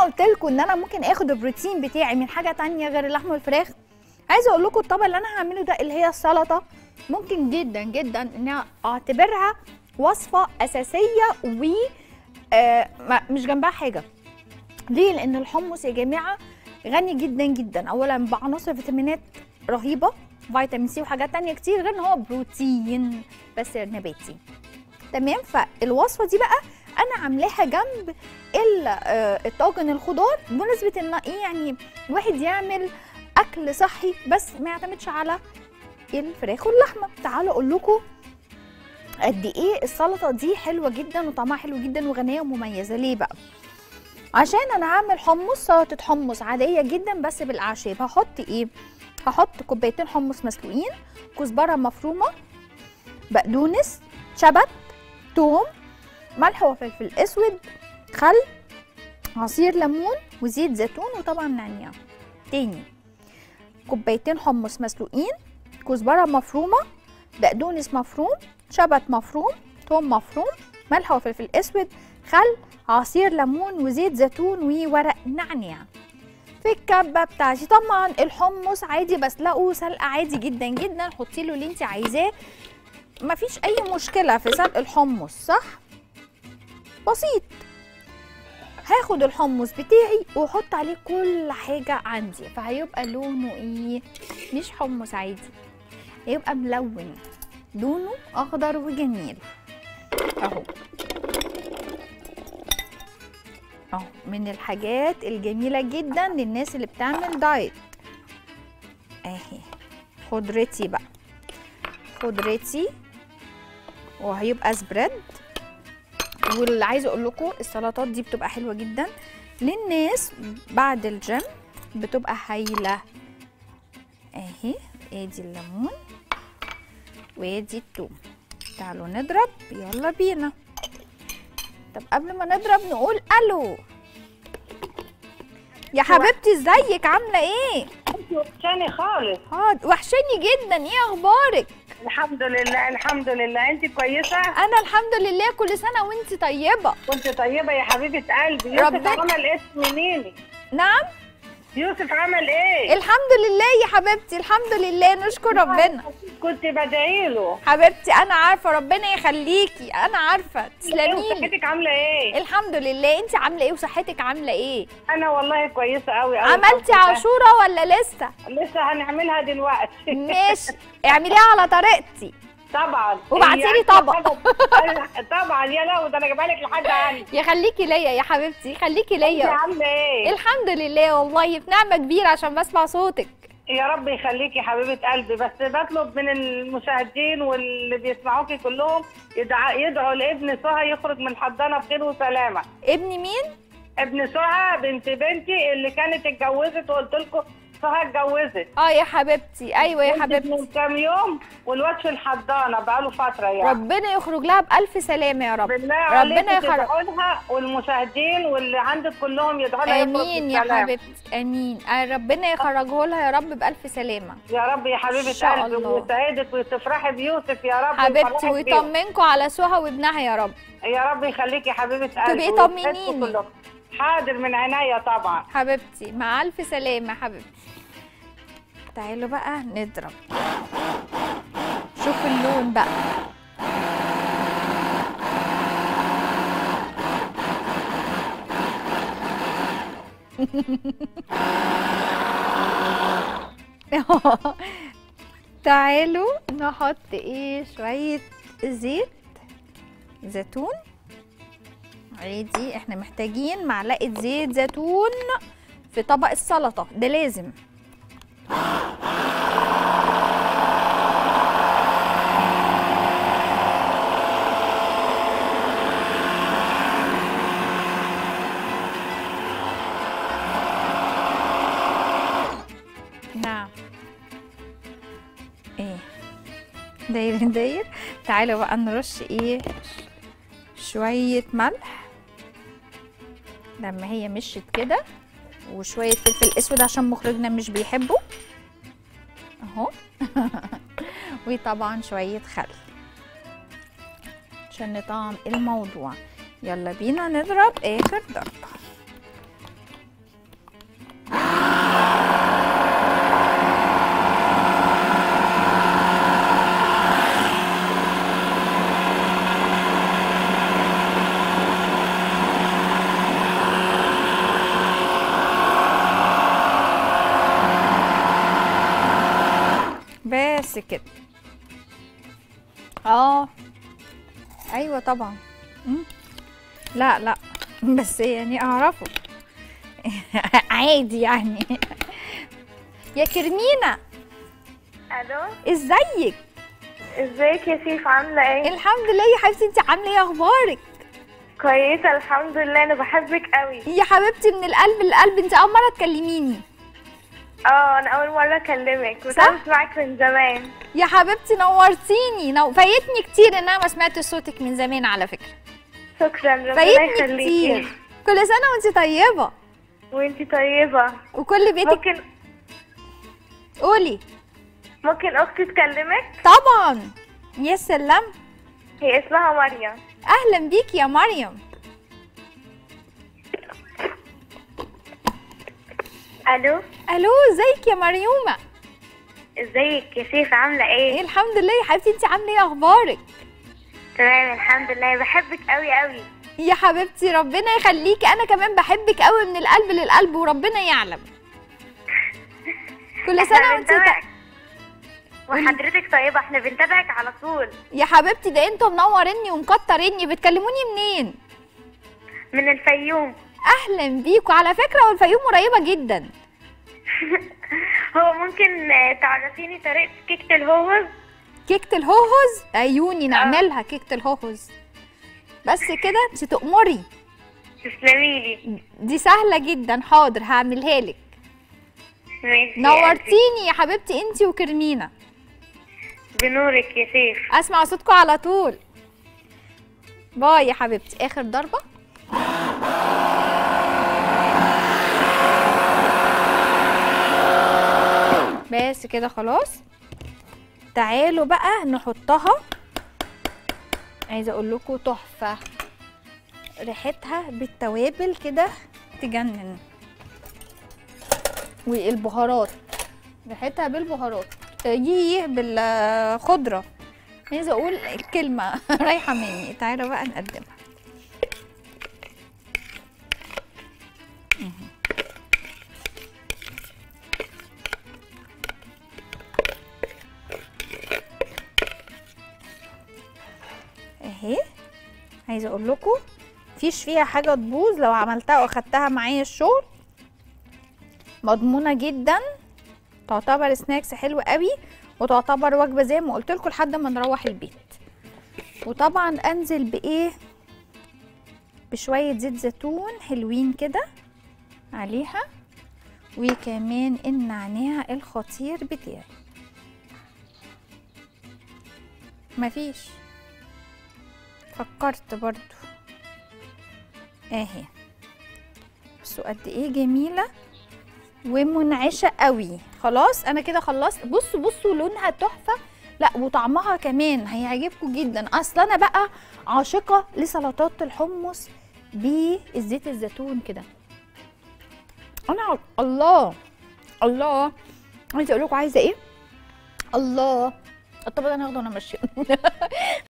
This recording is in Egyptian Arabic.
قلت لكم ان انا ممكن اخد البروتين بتاعي من حاجه تانية غير اللحمه والفراخ عايزه اقول لكم الطبق اللي انا هعمله ده اللي هي السلطه ممكن جدا جدا ان أنا اعتبرها وصفه اساسيه و آه ما- مش جنبها حاجه ليه لان الحمص يا جماعه غني جدا جدا اولا بعناصر فيتامينات رهيبه فيتامين سي وحاجات تانية كتير غير ان هو بروتين بس نباتي تمام فالوصفه دي بقى انا عاملاها جنب ال- آه، الطاجن الخضار بمناسبه ان ايه يعني الواحد يعمل اكل صحي بس ما يعتمدش على الفراخ واللحمه تعالوا اقول لكم قد ايه السلطه دي حلوه جدا وطعمها حلو جدا وغنيه ومميزه ليه بقى عشان انا هعمل حمص سلطه حمص عاديه جدا بس بالاعشاب هحط ايه هحط كوبايتين حمص مسلوقين كزبره مفرومه بقدونس شبت توم ملح وفلفل اسود خل عصير ليمون وزيت زيتون وطبعا نعناع تاني كوبايتين حمص مسلوقين كزبره مفرومه بقدونس مفروم شبت مفروم توم مفروم ملح وفلفل اسود خل عصير ليمون وزيت زيتون وورق نعناع في الكبه بتاعتي طبعا الحمص عادي بسلقه سلقه عادي جدا جدا حطي له اللي انت عايزاه مفيش اي مشكله في سلق الحمص صح بسيط هاخد الحمص بتاعي واحط عليه كل حاجه عندي فهيبقى لونه ايه مش حمص عادي هيبقى ملون لونه اخضر وجميل اهو اهو من الحاجات الجميله جدا للناس اللي بتعمل دايت اهي خضرتي بقى خضرتي وهيبقى سبريد واللي عايزه اقول لكم السلطات دي بتبقى حلوه جدا للناس بعد الجيم بتبقى هايله اهي ادي الليمون وادي التوم تعالوا نضرب يلا بينا طب قبل ما نضرب نقول الو يا حبيبتي ازيك عامله ايه وحشاني خالص اه وحشاني جدا ايه اخبارك الحمد لله الحمد لله انت كويسه انا الحمد لله كل سنه وانت طيبه كنت طيبه يا حبيبه قلبي يوسف ربنا- عمل ايه منيني نعم يوسف عمل ايه الحمد لله يا حبيبتي الحمد لله نشكر ربنا كنت بدعي له حبيبتي انا عارفه ربنا يخليكي انا عارفه تسلمي لي صحتك عامله ايه الحمد لله انت عامله ايه وصحتك عامله ايه انا والله كويسه قوي قوي عملتي عاشوره ولا لسه لسه هنعملها دلوقتي ماشي اعمليها على طريقتي طبعا وابعتيلي هي طبق. طبعا يا لا ده انا جايبها لك لحد عندي يخليكي ليا يا حبيبتي خليكي انت ليا عامله ايه الحمد لله والله في نعمه كبيره عشان بسمع صوتك يا رب يخليكي يا حبيبه قلبي بس بطلب من المشاهدين واللي بيسمعوكي كلهم يدعى يدعوا لابن سهى يخرج من الحضانه بخير وسلامه ابني مين ابن سهى بنت بنتي اللي كانت اتجوزت وقلت لكم سهى اتجوزت اه يا حبيبتي ايوه يا ولدت حبيبتي من كام يوم والواد في الحضانه بقاله فتره يعني ربنا يخرج لها بالف سلامه يا رب بالله ربنا عليك يخرج تدعوا لها والمشاهدين واللي عندك كلهم يدعوا لها يخرج امين يا بالسلام. حبيبتي امين آه، ربنا يخرجه لها يا رب بالف سلامه يا رب يا حبيبه إن شاء قلبي الله. ويسعدك وتفرحي بيوسف يا رب حبيبتي ويفرحك بيه. ويطمنكوا على سهى وابنها يا رب يا رب يخليكي يا حبيبه قلبي تبقي ويسعدكم طمنيني. كلكم. حاضر من عينيا طبعا حبيبتي مع الف سلامه حبيبتي تعالوا بقى نضرب شوفوا اللون بقى تعالوا نحط ايه شوية زيت زيتون عادي احنا محتاجين معلقة زيت زيتون في طبق السلطة ده لازم نعم ايه داير داير تعالوا بقى نرش ايه شوية ملح لما هي مشت كده وشوية فلفل اسود عشان مخرجنا مش بيحبه اهو وطبعا شوية خل عشان نطعم الموضوع يلا بينا نضرب اخر ضربة بس كده اه ايوه طبعا مم. لا لا بس يعني اعرفه عادي يعني يا كرمينة الو ازيك ازيك يا سيف عامله ايه الحمد لله يا حبيبتي انت عامله ايه اخبارك كويسه الحمد لله انا بحبك قوي يا حبيبتي من القلب للقلب انت اول مره تكلميني اه انا اول مره اكلمك صح؟ بس معاك من زمان يا حبيبتي نورتيني نو... فايتني كتير ان انا ما سمعت صوتك من زمان على فكره شكرا ربنا فايتني يخليكي كتير كل سنه وانت طيبه وانتي طيبه وكل بيتك ممكن قولي ممكن اختي تكلمك طبعا يا سلام هي اسمها مريم اهلا بيك يا مريم الو الو ازيك يا مريومه ازيك يا سيف عامله ايه ايه الحمد لله يا حبيبتي انت عامله ايه اخبارك تمام الحمد لله بحبك قوي قوي يا حبيبتي ربنا يخليكي انا كمان بحبك قوي من القلب للقلب وربنا يعلم كل سنه احنا وانت بنتابعك. وحضرتك طيبه احنا بنتابعك على طول يا حبيبتي ده انتوا منوريني ومكتريني بتكلموني منين من الفيوم اهلا بيكوا على فكره والفيوم قريبه جدا هو ممكن آه، تعرفيني طريقه كيكه الهوز كيكه الهوهوز عيوني نعملها كيكه الهوهوز بس كده انت تأمري تسلمي لي دي سهله جدا حاضر هعملها لك ماشي يا قلبي. نورتيني يا حبيبتي انت وكرمينه بنورك يا سيف اسمع صوتكم على طول باي يا حبيبتي اخر ضربه بس كده خلاص تعالوا بقى نحطها عايزه اقول لكم تحفه ريحتها بالتوابل كده تجنن والبهارات ريحتها بالبهارات ييه بالخضره عايزه اقول الكلمه رايحه مني تعالوا بقى نقدمها مهم. اهي عايزه اقول لكم مفيش فيها حاجه تبوظ لو عملتها واخدتها معايا الشغل مضمونه جدا تعتبر سناكس حلو قوي وتعتبر وجبه زي ما قلت لكم لحد ما نروح البيت وطبعا انزل بايه بشويه زيت زيتون حلوين كده عليها وكمان النعناع الخطير بتاعي مفيش فكرت برضو اهي بصوا قد ايه جميله ومنعشه قوي خلاص انا كده خلصت بصوا بصوا لونها تحفه لا وطعمها كمان هيعجبكم جدا اصل انا بقى عاشقه لسلطات الحمص بالزيت الزيتون كده انا ع- الله الله عايزه اقول لكم عايزه ايه الله الطبق ده انا هاخده وانا ماشيه